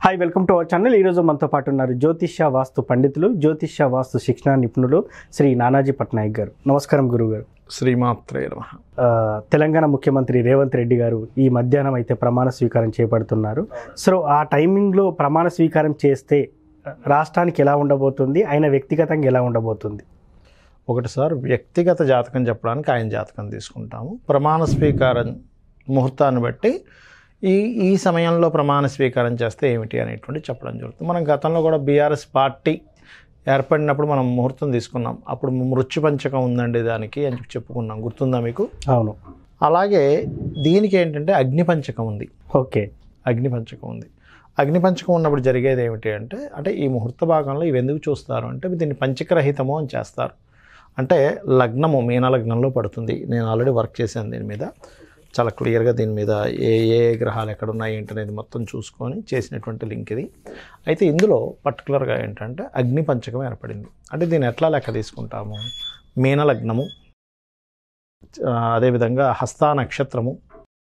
Hi welcome to our channel ఈరోజు మనతో పాటు ఉన్నారు జ్యోతిష్య వాస్తు పండితులు జ్యోతిష్య వాస్తు శిక్షణ నిపుణులు శ్రీ నానాజీ పట్నాయక్ గారు నమస్కారం గురుగారు శ్రీమాత్రే నమ ఆ, తెలంగాణ ముఖ్యమంత్రి రేవంత్ రెడ్డి గారు ఈ మధ్యాహ్నం అయితే ప్రమాణ స్వీకారం చేపడుతున్నారు సో ఆ టైమింగ్లో ప్రమాణ స్వీకారం చేస్తే రాష్ట్రానికి ఎలా ఉండబోతుంది ఆయన వ్యక్తిగతంగా ఎలా ఉండబోతుంది ఒకటి సార్ వ్యక్తిగత జాతకం చెప్పడానికి ఆయన జాతకం తీసుకుంటాము ప్రమాణ స్వీకారం ముహూర్తాన్ని బట్టి ఈ ఈ సమయంలో ప్రమాణ స్వీకారం చేస్తే ఏమిటి అనేటువంటి చెప్పడం జరుగుతుంది మనం గతంలో కూడా బీఆర్ఎస్ పార్టీ ఏర్పడినప్పుడు మనం ముహూర్తం తీసుకున్నాం అప్పుడు మృత్యు పంచకం ఉందండి దానికి అని చెప్పి చెప్పుకున్నాం గుర్తుందా మీకు అవును అలాగే దీనికి ఏంటంటే అగ్ని పంచకం ఉంది ఓకే అగ్ని పంచకం ఉంది అగ్ని పంచకం ఉన్నప్పుడు జరిగేది ఏమిటి అంటే అంటే ఈ ముహూర్త భాగంలో ఇవి ఎందుకు చూస్తారు అంటే దీన్ని పంచకరహితము అని చేస్తారు అంటే లగ్నము మీన లగ్నంలో పడుతుంది నేను ఆల్రెడీ వర్క్ చేశాను దీని మీద చాలా క్లియర్గా దీని మీద ఏ ఏ గ్రహాలు ఎక్కడ ఉన్నాయి ఏంటనేది మొత్తం చూసుకొని చేసినటువంటి లింక్ ఇది అయితే ఇందులో పర్టికులర్గా ఏంటంటే అగ్ని పంచకం ఏర్పడింది అంటే దీన్ని ఎట్లా లెక్క తీసుకుంటాము మీన లగ్నము ఆ, అదేవిధంగా హస్తా నక్షత్రము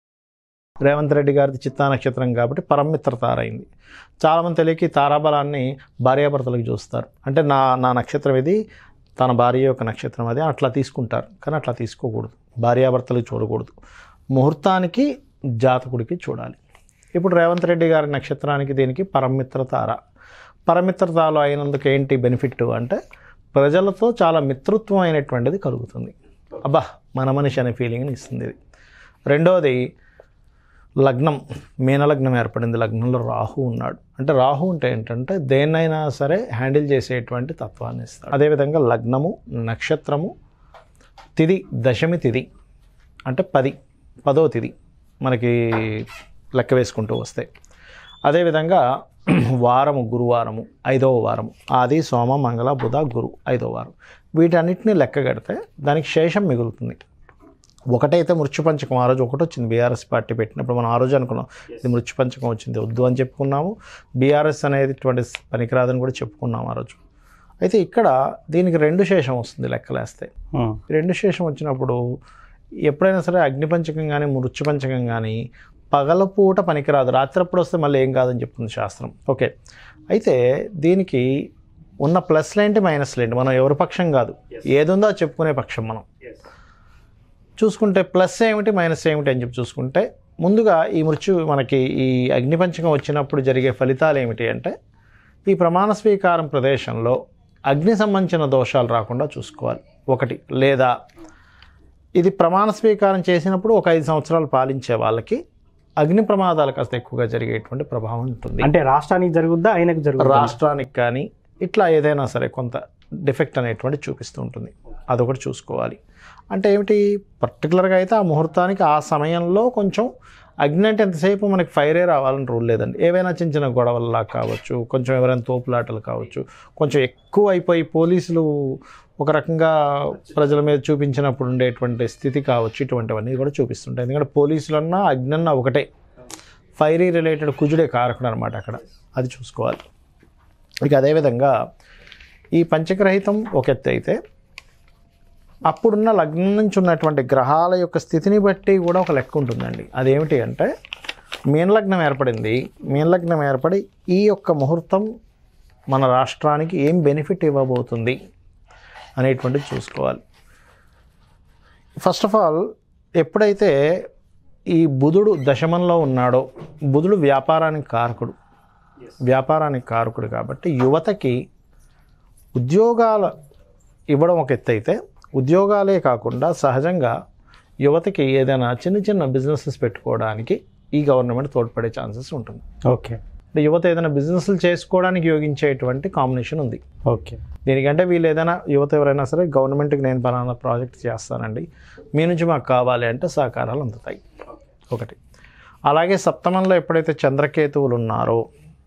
రేవంత్ రెడ్డి గారిది చిత్తా నక్షత్రం కాబట్టి పరమిత్ర తార అయింది చాలామంది తెలియక ఈ తారాబలాన్ని భార్యాభర్తలకు చూస్తారు అంటే నా నా నక్షత్రం ఇది తన భార్య యొక్క నక్షత్రం అది అట్లా తీసుకుంటారు కానీ అట్లా తీసుకోకూడదు భార్యాభర్తలకు చూడకూడదు ముహూర్తానికి జాతకుడికి చూడాలి ఇప్పుడు రేవంత్ రెడ్డి గారి నక్షత్రానికి దీనికి పరమిత్ర తార పరమిత్ర తారలో అయినందుకు ఏంటి బెనిఫిట్ అంటే ప్రజలతో చాలా మిత్రత్వం అయినటువంటిది కలుగుతుంది అబ్బా మన మనిషి అనే ఫీలింగ్ని ఇస్తుంది ఇది రెండవది లగ్నం మీనలగ్నం ఏర్పడింది లగ్నంలో రాహు ఉన్నాడు అంటే రాహు అంటే ఏంటంటే దేన్నైనా సరే హ్యాండిల్ చేసేటువంటి తత్వాన్ని ఇస్తాడు అదేవిధంగా లగ్నము నక్షత్రము తిది దశమి తిది అంటే పది పదో తిది మనకి లెక్క వేసుకుంటూ వస్తాయి అదేవిధంగా వారము గురువారము ఐదవ వారము ఆది సోమ మంగళ బుధ గురు ఐదవ వారం వీటన్నిటిని లెక్క కడితే దానికి శేషం మిగులుతుంది ఒకటైతే మృత్యుపంచకం ఆ రోజు ఒకటి వచ్చింది బీఆర్ఎస్ పార్టీ పెట్టినప్పుడు మనం ఆ రోజు అనుకున్నాం ఇది మృత్యుపంచకం వచ్చింది వద్దు అని చెప్పుకున్నాము బీఆర్ఎస్ అనేది ఇటువంటి పనికిరాదని కూడా చెప్పుకున్నాం ఆ రోజు అయితే ఇక్కడ దీనికి రెండు శేషం వస్తుంది లెక్కలేస్తే ఉమ్, ఈ రెండు శేషం వచ్చినప్పుడు ఎప్పుడైనా సరే అగ్నిపంచకం కానీ మృత్యుపంచకం కానీ పగలపూట పనికిరాదు రాత్రప్పుడు వస్తే మళ్ళీ ఏం కాదని చెప్తుంది శాస్త్రం ఓకే అయితే దీనికి ఉన్న ప్లస్లు ఏంటి మైనస్లు ఏంటి మనం ఎవరి పక్షం కాదు ఏది ఉందో అది చెప్పుకునే పక్షం మనం చూసుకుంటే ప్లస్ ఏమిటి మైనస్ ఏమిటి అని చెప్పి చూసుకుంటే ముందుగా ఈ మృత్యు మనకి ఈ అగ్నిపంచకం వచ్చినప్పుడు జరిగే ఫలితాలు ఏమిటి అంటే ఈ ప్రమాణ స్వీకారం ప్రదేశంలో అగ్ని సంబంధించిన దోషాలు రాకుండా చూసుకోవాలి ఒకటి లేదా ఇది ప్రమాణ స్వీకారం చేసినప్పుడు ఒక ఐదు సంవత్సరాలు పాలించే వాళ్ళకి అగ్ని ప్రమాదాలు కాస్త ఎక్కువగా జరిగేటువంటి ప్రభావం ఉంటుంది అంటే రాష్ట్రానికి జరుగుద్దా ఆయనకు జరుగుద్దా రాష్ట్రానికి కానీ ఇట్లా ఏదైనా సరే కొంత డిఫెక్ట్ అనేటువంటి చూపిస్తూ ఉంటుంది అదొకటి చూసుకోవాలి అంటే ఏమిటి పర్టికులర్గా అయితే ఆ ముహూర్తానికి ఆ సమయంలో కొంచెం అగ్ని అంటే ఎంతసేపు మనకి ఫైరే రావాలని రూల్ లేదండి ఏవైనా చిన్న చిన్న గొడవల్లా కావచ్చు కొంచెం ఎవరైనా తోపులాటలు కావచ్చు కొంచెం ఎక్కువ అయిపోయి పోలీసులు ఒక రకంగా ప్రజల మీద చూపించినప్పుడు ఉండేటువంటి స్థితి కావచ్చు ఇటువంటివన్నీ కూడా చూపిస్తుంటాయి ఎందుకంటే పోలీసులన్నా అగ్ని అన్నా ఒకటే ఫైరీ రిలేటెడ్ కుజుడే కారకుడు అనమాట అక్కడ అది చూసుకోవాలి ఇక అదేవిధంగా ఈ పంచగ్రహితం ఒక ఎత్తు అయితే అప్పుడున్న లగ్నం నుంచి ఉన్నటువంటి గ్రహాల యొక్క స్థితిని బట్టి కూడా ఒక లెక్క ఉంటుందండి అదేమిటి అంటే మీన లగ్నం ఏర్పడింది మీన లగ్నం ఏర్పడి ఈ యొక్క ముహూర్తం మన రాష్ట్రానికి ఏం బెనిఫిట్ ఇవ్వబోతుంది అనేటువంటిది చూసుకోవాలి ఫస్ట్ ఆఫ్ ఆల్ ఎప్పుడైతే ఈ బుధుడు దశమంలో ఉన్నాడో బుధుడు వ్యాపారానికి కారకుడు వ్యాపారానికి కారకుడు కాబట్టి యువతకి ఉద్యోగాల ఇవ్వడం ఒక ఎత్తు అయితే ఉద్యోగాలే కాకుండా సహజంగా యువతకి ఏదైనా చిన్న చిన్న బిజినెసెస్ పెట్టుకోవడానికి ఈ గవర్నమెంట్ తోడ్పడే ఛాన్సెస్ ఉంటుంది ఓకే అంటే యువత ఏదైనా బిజినెస్లు చేసుకోవడానికి యోగించేటువంటి కాంబినేషన్ ఉంది ఓకే దీనికంటే వీళ్ళు ఏదైనా యువత ఎవరైనా సరే గవర్నమెంట్కి నేను పలానా ప్రాజెక్ట్ చేస్తానండి మీ నుంచి మాకు కావాలి అంటే సహకారాలు అందుతాయి ఒకటి అలాగే సప్తమంలో ఎప్పుడైతే చంద్రకేతువులు ఉన్నారో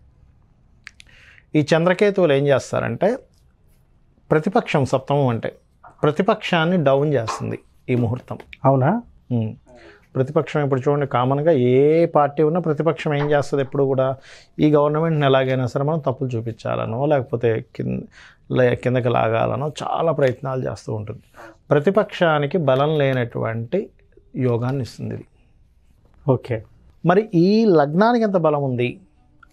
ఈ చంద్రకేతువులు ఏం చేస్తారంటే ప్రతిపక్షం సప్తమం అంటే ప్రతిపక్షాన్ని డౌన్ చేస్తుంది ఈ ముహూర్తం అవునా ఉమ్. ప్రతిపక్షం ఇప్పుడు చూడండి కామన్గా ఏ పార్టీ ఉన్నా ప్రతిపక్షం ఏం చేస్తుంది ఎప్పుడు కూడా ఈ గవర్నమెంట్ని ఎలాగైనా సరే మనం తప్పులు చూపించాలనో లేకపోతే కింద లే- కిందకి లాగాలనో చాలా ప్రయత్నాలు చేస్తూ ఉంటుంది ప్రతిపక్షానికి బలం లేనటువంటి యోగాన్ని ఇస్తుంది ఇది ఓకే మరి ఈ లగ్నానికి ఎంత బలం ఉంది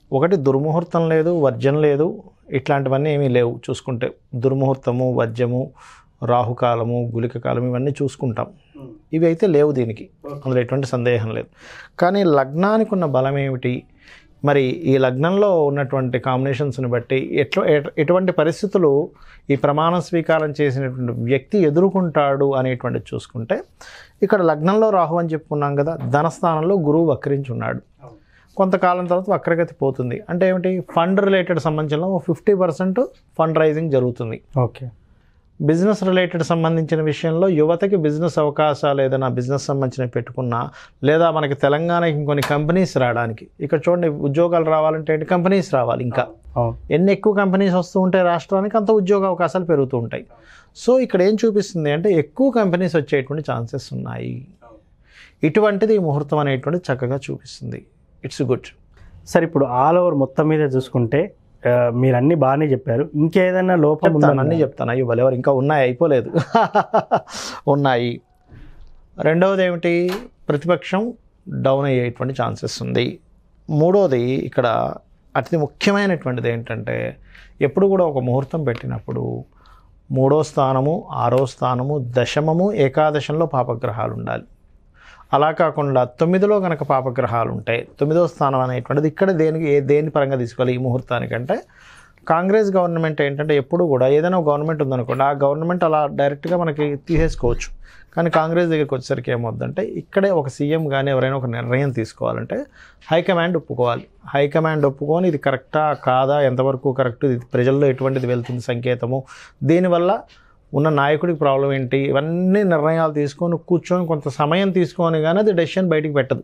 ఒకటి దుర్ముహూర్తం లేదు వర్జం లేదు ఇట్లాంటివన్నీ ఏమీ లేవు చూసుకుంటే దుర్ముహూర్తము వర్జము రాహుకాలము గులిక కాలం ఇవన్నీ చూసుకుంటాం ఇవి అయితే లేవు దీనికి అందులో ఎటువంటి సందేహం లేదు కానీ లగ్నానికి ఉన్న బలం ఏమిటి మరి ఈ లగ్నంలో ఉన్నటువంటి కాంబినేషన్స్ని బట్టి ఎట్లా ఎట్- ఎటువంటి పరిస్థితులు ఈ ప్రమాణ స్వీకారం చేసినటువంటి వ్యక్తి ఎదుర్కొంటాడు అనేటువంటిది చూసుకుంటే ఇక్కడ లగ్నంలో రాహు అని చెప్పుకున్నాం కదా ధనస్థానంలో గురువు వక్రించి ఉన్నాడు కొంతకాలం తర్వాత వక్రగతి పోతుంది అంటే ఏమిటి ఫండ్ రిలేటెడ్ సంబంధించిన ఫిఫ్టీ పర్సెంట్ ఫండ్ రైజింగ్ జరుగుతుంది ఓకే బిజినెస్ రిలేటెడ్ సంబంధించిన విషయంలో యువతకి బిజినెస్ అవకాశాలు ఏదైనా బిజినెస్ సంబంధించినవి పెట్టుకున్నా లేదా మనకి తెలంగాణకి ఇంకొన్ని కంపెనీస్ రావడానికి ఇక్కడ చూడండి ఉద్యోగాలు రావాలంటే ఏంటి కంపెనీస్ రావాలి ఇంకా అవును ఎన్ని ఎక్కువ కంపెనీస్ వస్తూ ఉంటాయి రాష్ట్రానికి అంత ఉద్యోగ అవకాశాలు పెరుగుతూ ఉంటాయి సో ఇక్కడ ఏం చూపిస్తుంది అంటే ఎక్కువ కంపెనీస్ వచ్చేటువంటి ఛాన్సెస్ ఉన్నాయి ఇటువంటిది ఈ ముహూర్తం అనేటువంటిది చక్కగా చూపిస్తుంది ఇట్స్ గుడ్ సార్ ఇప్పుడు ఆల్ ఓవర్ మొత్తం మీద చూసుకుంటే ఆ, మీరు అన్ని బాగానే చెప్పారు ఇంకేదైనా లోపం చెప్తాను ఉందా అన్నీ చెప్తాను అయ్యో భలేవారు ఇంకా ఉన్నాయి అయిపోలేదు ఉన్నాయి రెండవది ఏమిటి ప్రతిపక్షం డౌన్ అయ్యేటువంటి ఛాన్సెస్ ఉంది మూడవది ఇక్కడ అతి ముఖ్యమైనటువంటిది ఏంటంటే ఎప్పుడు కూడా ఒక ముహూర్తం పెట్టినప్పుడు మూడో స్థానము ఆరో స్థానము దశమము ఏకాదశంలో పాపగ్రహాలు ఉండాలి అలా కాకుండా తొమ్మిదిలో కనుక పాపగ్రహాలు ఉంటాయి తొమ్మిదో స్థానం అనేటువంటిది ఇక్కడ దేనికి ఏ దేని పరంగా తీసుకోవాలి ఈ ముహూర్తానికంటే కాంగ్రెస్ గవర్నమెంట్ ఏంటంటే ఎప్పుడు కూడా ఏదైనా ఒక గవర్నమెంట్ ఉందనుకోండి ఆ గవర్నమెంట్ అలా డైరెక్ట్గా మనకి తీసేసుకోవచ్చు కానీ కాంగ్రెస్ దగ్గరికి వచ్చేసరికి ఏమవుద్దంటే ఇక్కడే ఒక సీఎం కానీ ఎవరైనా ఒక నిర్ణయం తీసుకోవాలంటే హైకమాండ్ ఒప్పుకోవాలి హైకమాండ్ ఒప్పుకొని ఇది కరెక్టా కాదా ఎంతవరకు కరెక్ట్ ఇది ప్రజల్లో ఎటువంటిది వెళ్తుంది సంకేతము దీనివల్ల ఉన్న నాయకుడికి ప్రాబ్లం ఏంటి ఇవన్నీ నిర్ణయాలు తీసుకొని కూర్చొని కొంత సమయం తీసుకొని కానీ అది డెసిషన్ బయటికి పెట్టదు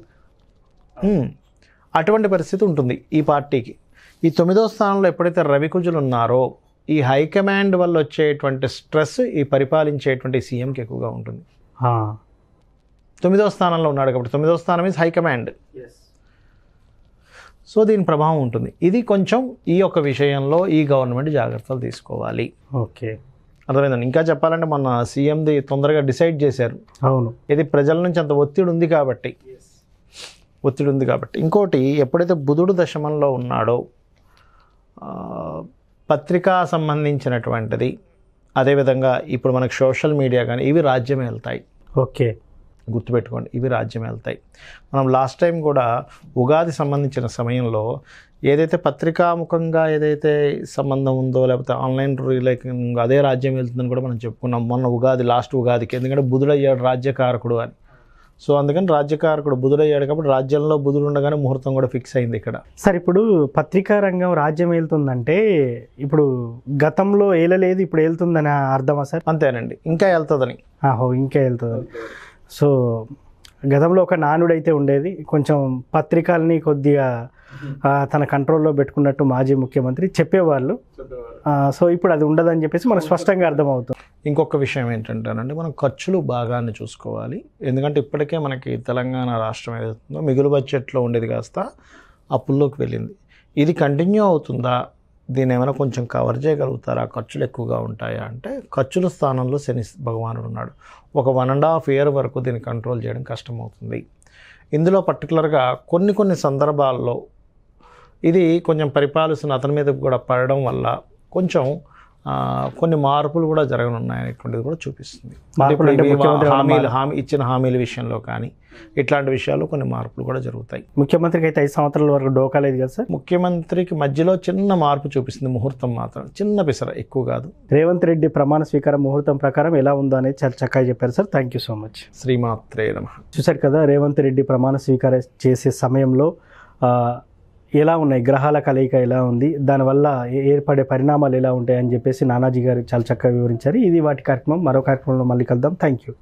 ఉమ్. అటువంటి పరిస్థితి ఉంటుంది ఈ పార్టీకి ఈ తొమ్మిదో స్థానంలో ఎప్పుడైతే రవికుజులు ఉన్నారో ఈ హైకమాండ్ వల్ల వచ్చేటువంటి స్ట్రెస్ ఈ పరిపాలించేటువంటి సీఎంకి ఎక్కువగా ఉంటుంది ఆ, తొమ్మిదో స్థానంలో ఉన్నాడు కాబట్టి తొమ్మిదో స్థానం ఈజ్ హైకమాండ్ సో దీని ప్రభావం ఉంటుంది ఇది కొంచెం ఈ యొక్క విషయంలో ఈ గవర్నమెంట్ జాగ్రత్తలు తీసుకోవాలి ఓకే అర్థమైందండి ఇంకా చెప్పాలంటే మన సీఎంది తొందరగా డిసైడ్ చేశారు అవును ఇది ప్రజల నుంచి అంత ఒత్తిడి ఉంది కాబట్టి ఒత్తిడి ఉంది కాబట్టి ఇంకోటి ఎప్పుడైతే బుధుడు దశమంలో ఉన్నాడో ఆ, పత్రికా సంబంధించినటువంటిది అదేవిధంగా ఇప్పుడు మనకు సోషల్ మీడియా కానీ ఇవి రాజ్యం వెళ్తాయి ఓకే గుర్తుపెట్టుకోండి ఇవి రాజ్యం వెళ్తాయి మనం లాస్ట్ టైం కూడా ఉగాది సంబంధించిన సమయంలో ఏదైతే పత్రికాముఖంగా ఏదైతే సంబంధం ఉందో లేకపోతే ఆన్లైన్ రిలేక్ అదే రాజ్యం వెళ్తుందని కూడా మనం చెప్పుకున్నాం మొన్న ఉగాది లాస్ట్ ఉగాదికి ఎందుకంటే బుధుడయ్యాడు రాజ్యకారకుడు అని సో అందుకని రాజ్యకారకుడు బుధుడయ్యాడు కాబట్టి రాజ్యంలో బుధుడు ఉండగానే ముహూర్తం కూడా ఫిక్స్ అయింది ఇక్కడ సార్ ఇప్పుడు పత్రికా రంగం రాజ్యం వెళ్తుందంటే ఇప్పుడు గతంలో ఏలలేదు ఇప్పుడు వెళ్తుందని అర్థమా సార్ అంతేనండి ఇంకా వెళ్తుందని ఆహో ఇంకా వెళ్తుంది సో గతంలో ఒక నానుడు అయితే ఉండేది కొంచెం పత్రికల్ని కొద్దిగా ఆ, తన కంట్రోల్లో పెట్టుకున్నట్టు మాజీ ముఖ్యమంత్రి చెప్పేవాళ్ళు ఆ, సో ఇప్పుడు అది ఉండదని చెప్పేసి మనకు స్పష్టంగా అర్థమవుతుంది ఇంకొక విషయం ఏంటంటేనండి మనం ఖర్చులు బాగానే చూసుకోవాలి ఎందుకంటే ఇప్పటికే మనకి తెలంగాణ రాష్ట్రం ఏదైతుందో మిగులు బడ్జెట్లో ఉండేది కాస్త అప్పుల్లోకి వెళ్ళింది ఇది కంటిన్యూ అవుతుందా దీన్ని ఏమైనా కొంచెం కవర్ చేయగలుగుతారా ఖర్చులు ఎక్కువగా ఉంటాయా అంటే ఖర్చుల స్థానంలో శని భగవానుడు ఉన్నాడు ఒక వన్ అండ్ హాఫ్ ఇయర్ వరకు దీన్ని కంట్రోల్ చేయడం కష్టమవుతుంది ఇందులో పర్టికులర్గా కొన్ని కొన్ని సందర్భాల్లో ఇది కొంచెం పరిపాలిస్తున్న అతని మీద కూడా పడడం వల్ల కొంచెం ఆ, కొన్ని మార్పులు కూడా జరగనున్నాయి అనేటువంటిది కూడా చూపిస్తుంది అంటే మార్పులు ఇప్పుడు అంటే ఇవి ముఖ్యమంత్రి ఏమైనా హామీలు హామీ ఇచ్చిన హామీల విషయంలో కానీ ఇట్లాంటి విషయాల్లో కొన్ని మార్పులు కూడా జరుగుతాయి ముఖ్యమంత్రికి అయితే ఐదు సంవత్సరాల వరకు డోకా లేదు కదా సార్ ముఖ్యమంత్రికి మధ్యలో చిన్న మార్పు చూపిస్తుంది ముహూర్తం మాత్రం చిన్న పిసర ఎక్కువ కాదు రేవంత్ రెడ్డి ప్రమాణ స్వీకారం ముహూర్తం ప్రకారం ఎలా ఉందో అనేది చాలా చక్కగా చెప్పారు sir thank you so much శ్రీమాత్రే నమ చూశారు కదా రేవంత్ రెడ్డి ప్రమాణ స్వీకారం చేసే సమయంలో ఆ, ఎలా ఉన్నాయి గ్రహాల కలయిక ఎలా ఉంది దానివల్ల ఏ- ఏర్పడే పరిణామాలు ఎలా ఉంటాయి అని చెప్పేసి నానాజీ గారు చాలా చక్కగా వివరించారు ఇది వాటి కార్యక్రమం మరో కార్యక్రమంలో మళ్ళీ కలుద్దాం థ్యాంక్ యూ